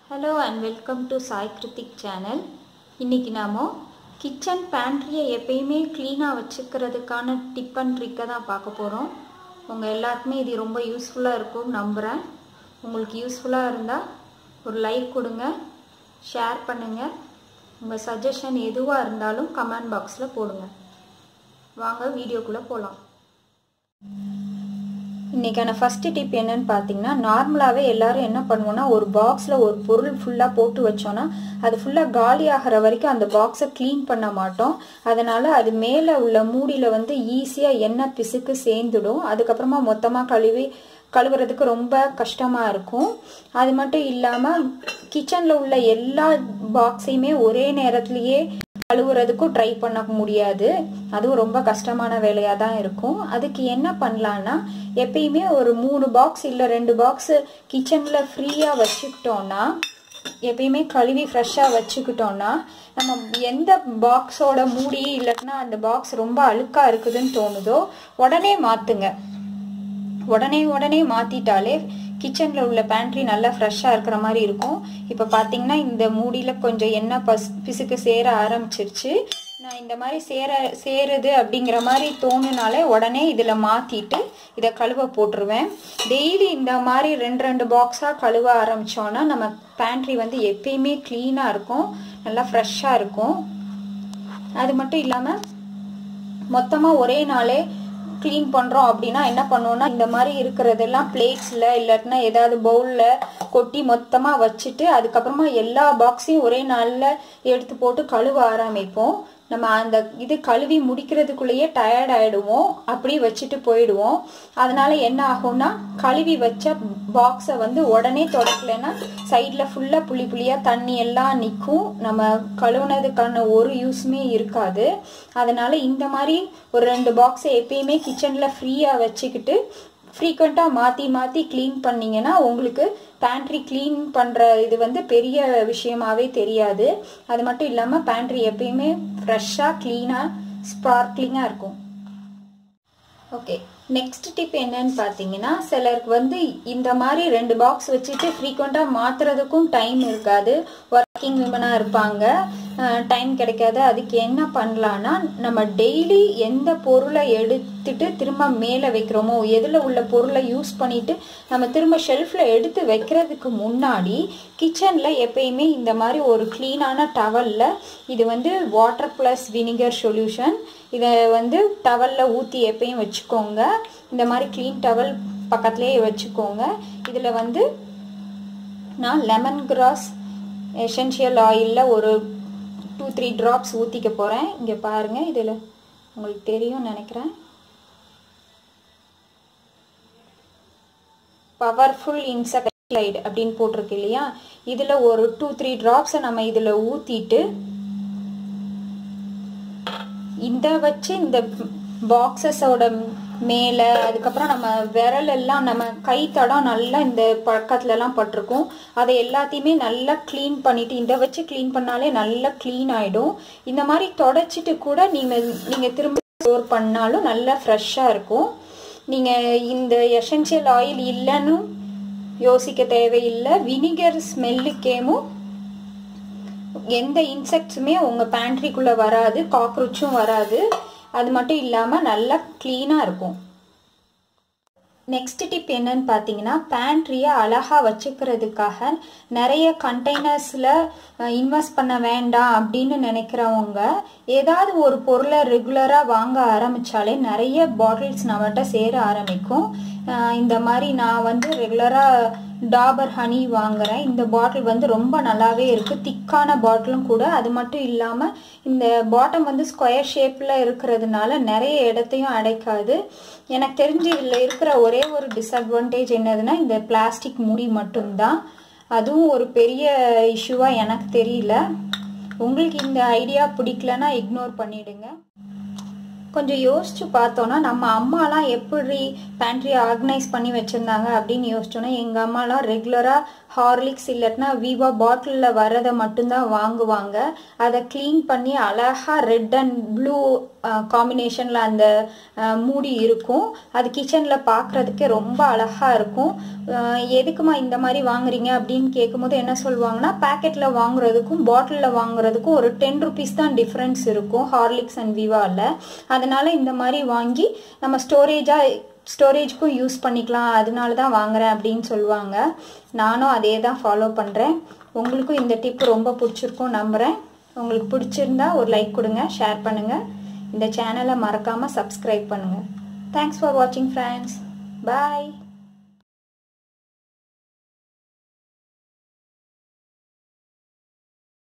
hello and welcome to Sai Kiruthik channel இன்றைக்கி நாம் kitchen பேண்ட்ரியை எப்பயுமே க்ளீனாக வச்சுக்கிறதுக்கான டிப் அண்ட் ட்ரிக்கை தான் பார்க்க போகிறோம் உங்கள் எல்லாருக்குமே இது ரொம்ப யூஸ்ஃபுல்லாக இருக்கும்னு நம்புகிறேன் உங்களுக்கு யூஸ்ஃபுல்லாக இருந்தால் ஒரு லைக் கொடுங்க ஷேர் பண்ணுங்கள் உங்கள் சஜஷன் எதுவாக இருந்தாலும் கமெண்ட் பாக்ஸில் போடுங்க வாங்க வீடியோக்குள்ளே போகலாம் இன்றைக்கான ஃபஸ்ட்டு டிப் என்னன்னு பார்த்தீங்கன்னா நார்மலாகவே எல்லாரும் என்ன பண்ணுவோம்னா ஒரு பாக்ஸில் ஒரு பொருள் ஃபுல்லாக போட்டு வச்சோன்னா அது ஃபுல்லாக காலி ஆகிற வரைக்கும் அந்த பாக்ஸை க்ளீன் பண்ண மாட்டோம் அதனால் அது மேலே உள்ள மூடியில் வந்து ஈஸியாக எண்ணெய் பிசுக்கு சேர்ந்துடும் அதுக்கப்புறமா மொத்தமாக கழுவி கழுவுறதுக்கு ரொம்ப கஷ்டமாக இருக்கும் அது மட்டும் இல்லாமல் கிச்சனில் உள்ள எல்லா பாக்ஸையுமே ஒரே நேரத்துலையே கழுவுறதுக்கும் ட்ரை பண்ண முடியாது அதுவும் ரொம்ப கஷ்டமான வேலையாக தான் இருக்கும் அதுக்கு என்ன பண்ணலான்னா எப்பயுமே ஒரு மூணு பாக்ஸ் இல்லை ரெண்டு பாக்ஸு கிச்சனில் ஃப்ரீயாக வச்சுக்கிட்டோன்னா எப்பயுமே கழுவி ஃப்ரெஷ்ஷாக வச்சுக்கிட்டோன்னா நம்ம எந்த பாக்ஸோட மூடி இல்லைன்னா அந்த பாக்ஸ் ரொம்ப அழுக்காக இருக்குதுன்னு தோணுதோ உடனே மாற்றுங்க உடனே உடனே மாற்றிட்டாலே கிச்சனில் உள்ள பேண்ட்ரி நல்லா ஃப்ரெஷ்ஷாக இருக்கிற மாதிரி இருக்கும் இப்போ பார்த்தீங்கன்னா இந்த மூடியில் கொஞ்சம் எண்ணெய் பஸ் பிசுக்கு சேர ஆரம்பிச்சிருச்சு நான் இந்த மாதிரி சேர சேருது அப்படிங்கிற மாதிரி தோணுனாலே உடனே இதில் மாற்றிட்டு இதை கழுவ போட்டுருவேன் டெய்லி இந்த மாதிரி ரெண்டு ரெண்டு பாக்ஸாக கழுவ ஆரம்பித்தோன்னா நம்ம பேண்ட்ரி வந்து எப்பயுமே க்ளீனாக இருக்கும் நல்லா ஃப்ரெஷ்ஷாக இருக்கும் அது மட்டும் இல்லாமல் மொத்தமாக ஒரே நாளே க்ளீன் பண்ணுறோம் அப்படின்னா என்ன பண்ணுவோம்னா இந்த மாதிரி இருக்கிறதெல்லாம் பிளேட்ஸில் இல்லாட்டினா ஏதாவது பவுலில் கொட்டி மொத்தமாக வச்சுட்டு அதுக்கப்புறமா எல்லா பாக்ஸையும் ஒரே நாளில் எடுத்து போட்டு கழுவ ஆரம்பிப்போம் நம்ம அந்த இது கழுவி முடிக்கிறதுக்குள்ளேயே டயர்ட் ஆகிடுவோம் அப்படியே வச்சுட்டு போயிடுவோம் அதனால என்ன ஆகும்னா கழுவி வச்ச பாக்ஸை வந்து உடனே தொடக்கலைன்னா சைடில் ஃபுல்லாக புள்ளி புள்ளியாக தண்ணி எல்லாம் நிற்கும் நம்ம கழுவுனதுக்கான ஒரு யூஸுமே இருக்காது அதனால இந்த மாதிரி ஒரு ரெண்டு பாக்ஸை எப்பயுமே கிச்சனில் ஃப்ரீயாக வச்சுக்கிட்டு ஃப்ரீக்வெண்ட்டாக மாற்றி மாற்றி க்ளீன் பண்ணிங்கன்னா உங்களுக்கு பேண்ட்ரி க்ளீன் பண்ணுற இது வந்து பெரிய விஷயமாவே தெரியாது அது மட்டும் இல்லாமல் பேண்ட்ரி எப்பயுமே ஃப்ரெஷ்ஷாக க்ளீனாக ஸ்பார்க்லிங்காக இருக்கும் ஓகே நெக்ஸ்ட் டிப் என்னன்னு பார்த்தீங்கன்னா சிலருக்கு வந்து இந்த மாதிரி ரெண்டு பாக்ஸ் வச்சுட்டு ஃப்ரீக்வெண்ட்டாக மாற்றுறதுக்கும் டைம் இருக்காது ஒர்க்கிங் விமனாக இருப்பாங்க டைம் கிடைக்காது அதுக்கு என்ன பண்ணலான்னா நம்ம டெய்லி எந்த பொருளை எடுத்துட்டு திரும்ப மேலே வைக்கிறோமோ எதில் உள்ள பொருளை யூஸ் பண்ணிட்டு நம்ம திரும்ப ஷெல்ஃபில் எடுத்து வைக்கிறதுக்கு முன்னாடி கிச்சனில் எப்பயுமே இந்த மாதிரி ஒரு க்ளீனான டவலில் இது வந்து வாட்டர் ப்ளஸ் வினிகர் சொல்யூஷன் இதை வந்து டவலில் ஊற்றி எப்பயும் வச்சுக்கோங்க இந்த மாதிரி க்ளீன் டவல் பக்கத்துலேயே வச்சுக்கோங்க இதில் வந்து நான் லெமன் கிராஸ் எசென்ஷியல் ஆயிலில் ஒரு டூ த்ரீ ட்ராப்ஸ் ஊற்றிக்க போகிறேன் இங்கே பாருங்கள் இதில் உங்களுக்கு தெரியும் நினைக்கிறேன் பவர்ஃபுல் இன்செக்டைட் அப்படின்னு போட்டிருக்கு இல்லையா இதில் ஒரு டூ த்ரீ ட்ராப்ஸை நம்ம இதில் ஊற்றிட்டு இந்த வச்சு இந்த பாக்ஸஸோட மேலே அதுக்கப்புறம் நம்ம விரல் எல்லாம் நம்ம கை தடம் நல்லா இந்த பக்கத்துலலாம் பட்டிருக்கும் அதை எல்லாத்தையுமே நல்லா க்ளீன் பண்ணிட்டு இதை வச்சு க்ளீன் பண்ணாலே நல்லா க்ளீன் ஆகிடும் இந்த மாதிரி தொடச்சிட்டு கூட நீங்கள் நீங்கள் திரும்ப ஸ்டோர் பண்ணாலும் நல்லா ஃப்ரெஷ்ஷாக இருக்கும் நீங்கள் இந்த எசென்ஷியல் ஆயில் இல்லைன்னு யோசிக்க தேவையில்லை வினிகர் ஸ்மெல்லுக்கேமும் எந்த இன்செக்ட்ஸுமே உங்கள் பேண்ட்ரிக்குள்ளே வராது காக்ரோச்சும் வராது அது மட்டும் இல்லாமல் நல்லா க்ளீனாக இருக்கும் நெக்ஸ்ட் டிப் என்னன்னு பார்த்தீங்கன்னா பேண்ட்ரியை அழகாக வச்சுக்கிறதுக்காக நிறைய கண்டெய்னர்ஸில் இன்வெஸ்ட் பண்ண வேண்டாம் அப்படின்னு நினைக்கிறவங்க ஏதாவது ஒரு பொருளை ரெகுலராக வாங்க ஆரம்பித்தாலே நிறைய பாட்டில்ஸ் நம்மகிட்ட சேர ஆரம்பிக்கும் இந்த மாதிரி நான் வந்து ரெகுலராக டாபர் ஹனி வாங்குறேன் இந்த பாட்டில் வந்து ரொம்ப நல்லாவே இருக்குது திக்கான பாட்டிலும் கூட அது மட்டும் இல்லாமல் இந்த பாட்டம் வந்து ஸ்கொயர் ஷேப்பில் இருக்கிறதுனால நிறைய இடத்தையும் அடைக்காது எனக்கு தெரிஞ்சு இதில் இருக்கிற ஒரே ஒரு டிஸ்அட்வான்டேஜ் என்னதுன்னா இந்த பிளாஸ்டிக் முடி மட்டும்தான் அதுவும் ஒரு பெரிய இஷ்யூவாக எனக்கு தெரியல உங்களுக்கு இந்த ஐடியா பிடிக்கலன்னா இக்னோர் பண்ணிடுங்க கொஞ்சம் யோசிச்சு பார்த்தோன்னா நம்ம அம்மாலாம் எப்படி பேண்ட்ரி ஆர்கனைஸ் பண்ணி வச்சுருந்தாங்க அப்படின்னு யோசிச்சோன்னா எங்கள் அம்மாலாம் ரெகுலராக ஹார்லிக்ஸ் இல்லட்டினா விவா பாட்டிலில் வரதை மட்டும்தான் வாங்குவாங்க அதை க்ளீன் பண்ணி அழகாக ரெட் அண்ட் ப்ளூ காம்பினேஷனில் அந்த மூடி இருக்கும் அது கிச்சனில் பார்க்குறதுக்கே ரொம்ப அழகாக இருக்கும் எதுக்குமா இந்த மாதிரி வாங்குறீங்க அப்படின்னு கேட்கும்போது என்ன சொல்லுவாங்கன்னா பேக்கெட்டில் வாங்குறதுக்கும் பாட்டிலில் வாங்குறதுக்கும் ஒரு டென் ருபீஸ் தான் டிஃப்ரென்ஸ் இருக்கும் ஹார்லிக்ஸ் அண்ட் விவாவில் அதனால இந்த மாதிரி வாங்கி நம்ம ஸ்டோரேஜாக ஸ்டோரேஜ்க்கும் யூஸ் பண்ணிக்கலாம் அதனால தான் வாங்குறேன் அப்படின்னு சொல்லுவாங்க நானும் அதே தான் ஃபாலோ பண்ணுறேன் உங்களுக்கும் இந்த டிப் ரொம்ப பிடிச்சிருக்கும் நம்புகிறேன் உங்களுக்கு பிடிச்சிருந்தா ஒரு லைக் கொடுங்க ஷேர் பண்ணுங்கள் இந்த சேனலை மறக்காமல் சப்ஸ்கிரைப் பண்ணுங்கள் தேங்க்ஸ் ஃபார் வாட்சிங் ஃப்ரெண்ட்ஸ் பாய்